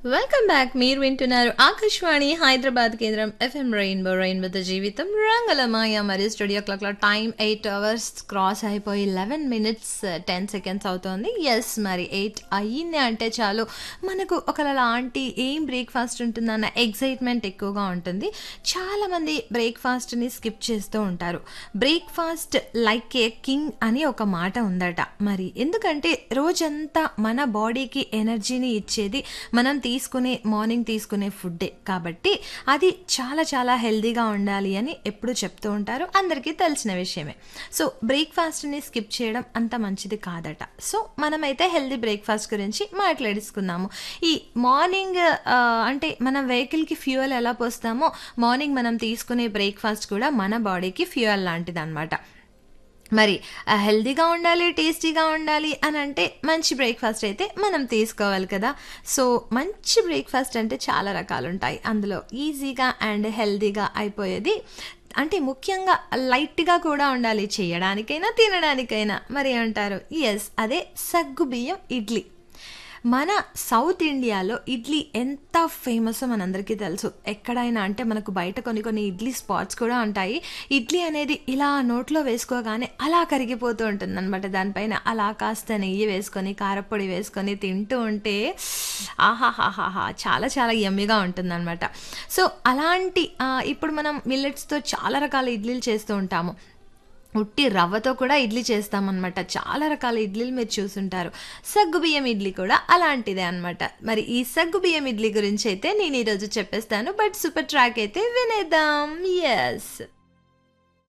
welcome back మీరు వింటున్నారు ఆకాశవాణి హైదరాబాద్ కేంద్రం ఎఫ్ఎం రెయిన్బో రెయిన్బో జీవితం రంగులమాయ మరియు స్టూడియో క్లాక్లో టైం ఎయిట్ అవర్స్ క్రాస్ అయిపోయి లెవెన్ మినిట్స్ టెన్ సెకండ్స్ అవుతోంది ఎస్ మరి ఎయిట్ అయ్యింది అంటే చాలు మనకు ఒకలాంటి ఏం బ్రేక్ఫాస్ట్ ఉంటుందన్న ఎగ్జైట్మెంట్ ఎక్కువగా ఉంటుంది చాలామంది బ్రేక్ఫాస్ట్ని స్కిప్ చేస్తూ ఉంటారు బ్రేక్ఫాస్ట్ లైక్ ఏ కింగ్ అని ఒక మాట ఉందట మరి ఎందుకంటే రోజంతా మన బాడీకి ఎనర్జీని ఇచ్చేది మనం తీసుకునే మార్నింగ్ తీసుకునే ఫుడ్డే కాబట్టి అది చాలా చాలా హెల్దీగా ఉండాలి అని ఎప్పుడు చెప్తూ ఉంటారు అందరికీ తెలిసిన విషయమే సో బ్రేక్ఫాస్ట్ని స్కిప్ చేయడం అంత మంచిది కాదట సో మనమైతే హెల్దీ బ్రేక్ఫాస్ట్ గురించి మాట్లాడేసుకుందాము ఈ మార్నింగ్ ఆ, అంటే మన వెహికల్కి ఫ్యూయల్ ఎలా పోస్తామో మార్నింగ్ మనం తీసుకునే బ్రేక్ఫాస్ట్ కూడా మన బాడీకి ఫ్యూయల్ లాంటిది అనమాట మరి ఆ, హెల్తీగా ఉండాలి టేస్టీగా ఉండాలి అని అంటే మంచి బ్రేక్ఫాస్ట్ అయితే మనం తీసుకోవాలి కదా సో మంచి బ్రేక్ఫాస్ట్ అంటే చాలా రకాలు ఉంటాయి అందులో ఈజీగా అండ్ హెల్తీగా అయిపోయేది అంటే ముఖ్యంగా లైట్గా కూడా ఉండాలి చేయడానికైనా తినడానికైనా మరి ఏమంటారు ఎస్ అదే సగ్గు బియ్యం ఇడ్లీ మన సౌత్ ఇండియాలో ఇడ్లీ ఎంత ఫేమస్ మనందరికీ తెలుసు ఎక్కడైనా అంటే మనకు బయట కొన్ని కొన్ని ఇడ్లీ స్పాట్స్ కూడా ఉంటాయి ఇడ్లీ అనేది ఇలా నోట్లో వేసుకోగానే అలా కరిగిపోతూ ఉంటుంది అనమాట దానిపైన అలా కాస్త నెయ్యి వేసుకొని కారపొడి వేసుకొని తింటూ ఉంటే ఆహాహాహాహా చాలా చాలా యమ్మీగా ఉంటుంది అనమాట సో అలాంటి ఆ, ఇప్పుడు మనం మిల్లెట్స్తో చాలా రకాల ఇడ్లీలు చేస్తూ ఉంటాము ఉట్టి రవ్వతో కూడా ఇడ్లీ చేస్తామన్నమాట చాలా రకాల ఇడ్లీలు మీరు చూసుంటారు సగ్గుబియ్యం ఇడ్లీ కూడా అలాంటిదే అన్నమాట మరి ఈ సగ్గుబియ్యం ఇడ్లీ గురించి అయితే నేను ఈరోజు చెప్పేస్తాను బట్ సూపర్ ట్రాక్ అయితే వినేద్దాం ఎస్